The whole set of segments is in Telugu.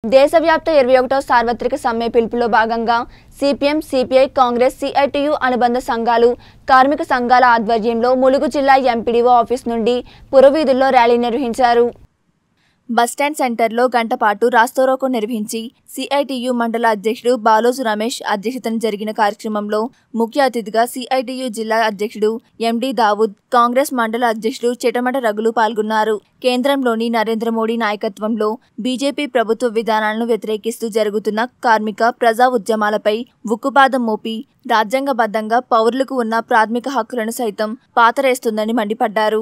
దేశవ్యాప్త ఇరవై ఒకటో సార్వత్రిక సమ్మె పిలుపులో భాగంగా సిపిఎం సిపిఐ కాంగ్రెస్ సిఐటియు అనుబంధ సంఘాలు కార్మిక సంఘాల ఆధ్వర్యంలో ములుగు జిల్లా ఎంపీడీఓ ఆఫీస్ నుండి పురవీధుల్లో ర్యాలీ నిర్వహించారు బస్టాండ్ సెంటర్లో గంట పాటు రాస్తోరోకో నిర్వహించి సిఐటియు మండల అధ్యక్షుడు బాలోజు రమేష్ అధ్యక్షతన జరిగిన కార్యక్రమంలో ముఖ్య అతిథిగా సిఐటియు జిల్లా అధ్యక్షుడు ఎండి దావుద్ కాంగ్రెస్ మండల అధ్యక్షుడు చిటమట రఘులు పాల్గొన్నారు కేంద్రంలోని నరేంద్ర మోడీ నాయకత్వంలో బీజేపీ ప్రభుత్వ విధానాలను వ్యతిరేకిస్తూ జరుగుతున్న కార్మిక ప్రజా ఉద్యమాలపై ఉక్కుపాదం మోపి రాజ్యాంగబద్ధంగా పౌరులకు ఉన్న ప్రాథమిక హక్కులను సైతం పాతరేస్తుందని మండిపడ్డారు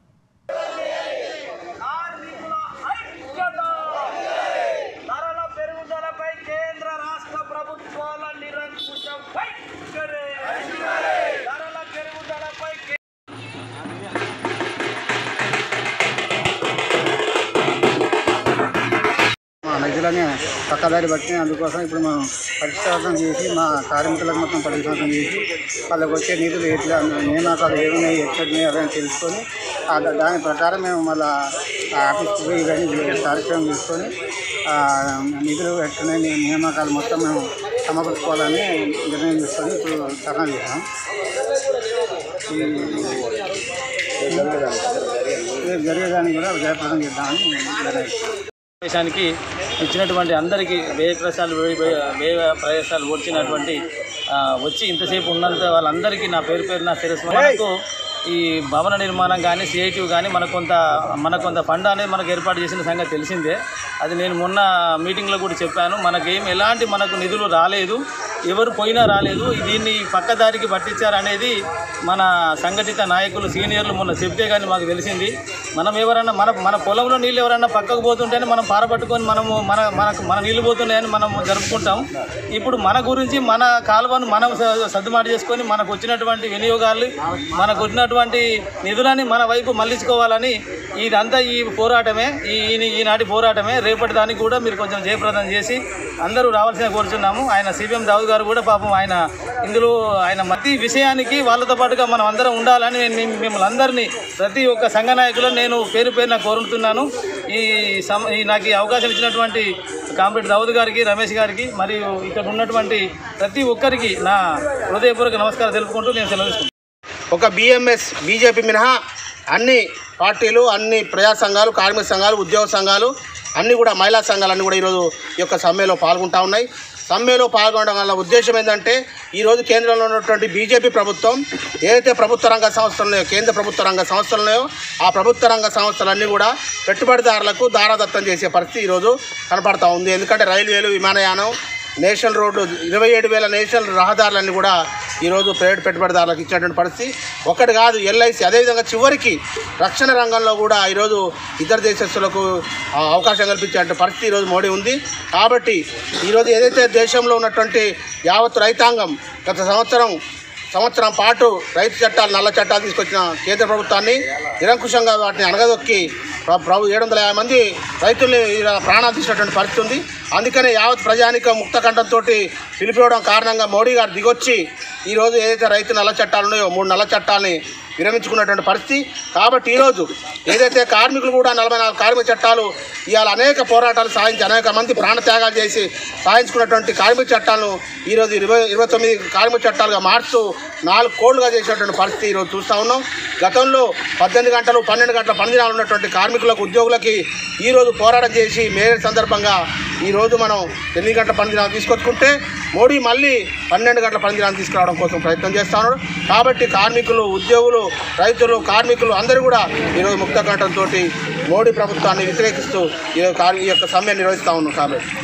కార్మికుల ఐక్యత ధరల పెరుగుదలపై కేంద్ర రాష్ట్ర ప్రభుత్వాల నిరంకుశ వైఖరి ధరల పెరుగుదలపై కే- మా నిధులని పక్కదారి బట్టి అందుకోసం ఇప్పుడు మనం పరిష్కారం చేసి మా కార్మికులకు మొత్తం పరిష్కారం చేసి వాళ్ళకి వచ్చే నిధులు ఎట్లా నియామకాలు ఏమున్నాయి ఎక్కడున్నాయి అవన్నీ తెలుసుకొని ఆ దా- దాని ప్రకారం మేము మళ్ళీ ఆఫీస్కి పోయి ఇవన్నీ కార్యక్రమం తీసుకొని ఆ నిధులు ఎట్లున్నాయి ని- నియామకాలు మొత్తం మేము సమకూర్చుకోవాలని నిర్ణయం తీసుకొని ఇప్పుడు ధర్నా చేసాం ఈ రేపు జరిగేదాన్ని కూడా జయప్రదం చేద్దామని నిర్ణయం దేశానికి ఇచ్చినటువంటి అందరికీ వ్యయ ప్రదేశాలు వ్యయ వ్యయ- వ్యయ ప్రదేశాలు వచ్చినటువంటి ఆ, వచ్చి ఇంతసేపు ఉన్నంత వాళ్ళందరికీ నా పేరు పేరు నా శిరస్సు మనకు ఈ భవన నిర్మాణం కానీ సిఐటివ్ కానీ మనకు కొంత మనకు కొంత ఫండ్ అనేది మనకు ఏర్పాటు చేసిన సంగతి తెలిసిందే అది నేను మొన్న మీటింగ్లో కూడా చెప్పాను మనకేం ఎలాంటి మనకు నిధులు రాలేదు ఎవరు పోయినా రాలేదు దీన్ని పక్కదారికి పట్టించారనేది మన సంఘటిత నాయకులు సీనియర్లు మొన్న చెప్తే కానీ మాకు తెలిసింది మనం ఎవరన్నా మన మన పొలంలో నీళ్ళు ఎవరన్నా పక్కకు పోతుంటేనే మనం పారపట్టుకొని మనము మన మనకు మన నీళ్ళు పోతున్నాయని మనం జరుపుకుంటాం ఇప్పుడు మన గురించి మన కాలువను మనం స- సర్దుబాటు చేసుకొని మనకు వచ్చినటువంటి వినియోగాలు మనకు వచ్చినటువంటి నిధులని మన వైపు మళ్ళించుకోవాలని ఇదంతా ఈ పోరాటమే ఈ ఈ- ఈనాటి పోరాటమే రేపటి దానికి కూడా మీరు కొంచెం జయప్రదం చేసి అందరూ రావాల్సిన కోరుచున్నాము ఆయన సిపిఎం దావుద్ గారు కూడా పాపం ఆయన ఇందులో ఆయన ప్రతి విషయానికి వాళ్ళతో పాటుగా మనం అందరం ఉండాలని నేను మిమ్- మిమ్మల్ని అందరినీ ప్రతి ఒక్క సంఘ నాయకులను నేను పేరు పేరున కోరుతున్నాను ఈ సమ ఈ నాకు ఈ అవకాశం ఇచ్చినటువంటి కాంపిటీ దావుద్ గారికి రమేష్ గారికి మరియు ఇక్కడ ఉన్నటువంటి ప్రతి ఒక్కరికి నా హృదయపూర్వక నమస్కారం తెలుపుకుంటూ నేను సెలవు తీసుకుంటాను ఒక బిఎంఎస్ బీజేపీ మినహా అన్ని పార్టీలు అన్ని ప్రజా సంఘాలు కార్మిక సంఘాలు ఉద్యోగ సంఘాలు అన్నీ కూడా మహిళా సంఘాలు అన్నీ కూడా ఈరోజు ఈ యొక్క సమ్మెలో పాల్గొంటా ఉన్నాయి సమ్మెలో పాల్గొనడం వల్ల ఉద్దేశం ఏంటంటే ఈరోజు కేంద్రంలో ఉన్నటువంటి బీజేపీ ప్రభుత్వం ఏదైతే ప్రభుత్వ రంగ సంస్థలు ఉన్నాయో కేంద్ర ప్రభుత్వ రంగ సంస్థలు ఉన్నాయో ఆ ప్రభుత్వ రంగ సంస్థలన్నీ కూడా పెట్టుబడిదారులకు దారాదత్తం చేసే పరిస్థితి ఈరోజు కనపడతా ఉంది ఎందుకంటే రైల్వేలు విమానయానం నేషనల్ రోడ్డు ఇరవై ఏడు వేల నేషనల్ రహదారులన్నీ కూడా ఈరోజు ప్రైవేట్ పెట్టుబడిదారులకు ఇచ్చినటువంటి పరిస్థితి ఒకటి కాదు ఎల్ఐసి అదేవిధంగా చివరికి రక్షణ రంగంలో కూడా ఈరోజు ఇతర దేశస్తులకు ఆ, అవకాశం కల్పించేటువంటి పరిస్థితి ఈరోజు మోడీ ఉంది కాబట్టి ఈరోజు ఏదైతే దేశంలో ఉన్నటువంటి యావత్ రైతాంగం గత సంవత్సరం సంవత్సరం పాటు రైతు చట్టాలు నల్ల చట్టాలు తీసుకొచ్చిన కేంద్ర ప్రభుత్వాన్ని నిరంకుశంగా వాటిని అణగదొక్కి ప్ర- ప్రభు ఏడు వందల యాభై మంది రైతుల్ని ఇలా ప్రాణాలు తీసినటువంటి పరిస్థితి ఉంది అందుకనే యావత్ ప్రజానిక ముక్త కంఠంతో పిలిపివ్వడం కారణంగా మోడీ గారు దిగొచ్చి ఈరోజు ఏదైతే రైతు నల్ల చట్టాలు ఉన్నాయో మూడు నల్ల చట్టాలని విరమించుకున్నటువంటి పరిస్థితి కాబట్టి ఈరోజు ఏదైతే కార్మికులు కూడా నలభై నాలుగు కార్మిక చట్టాలు ఇవాళ అనేక పోరాటాలు సాధించి అనేక మంది ప్రాణత్యాగాలు చేసి సాధించుకున్నటువంటి కార్మిక చట్టాలను ఈరోజు ఇరవై ఇరవై తొమ్మిది కార్మిక చట్టాలుగా మార్చుతూ నాలుగు కోళ్లుగా చేసినటువంటి పరిస్థితి ఈరోజు చూస్తూ ఉన్నాం గతంలో పద్దెనిమిది గంటలు పన్నెండు గంటల పని దినాలు ఉన్నటువంటి కార్మికులకు ఉద్యోగులకి ఈరోజు పోరాటం చేసి మేరే సందర్భంగా ఈరోజు మనం ఎనిమిది గంటల పని దినాలు తీసుకొచ్చుకుంటే మోడీ మళ్ళీ పన్నెండు గంటల పని దినాలు తీసుకురావడం కోసం ప్రయత్నం చేస్తా ఉన్నాడు కాబట్టి కార్మికులు ఉద్యోగులు రైతులు కార్మికులు అందరూ కూడా ఈరోజు ముక్త కంఠంతో మోడీ ప్రభుత్వాన్ని వ్యతిరేకిస్తూ ఈ యొక్క ఈ యొక్క సమ్మె నిర్వహిస్తూ ఉన్నాం కాబట్టి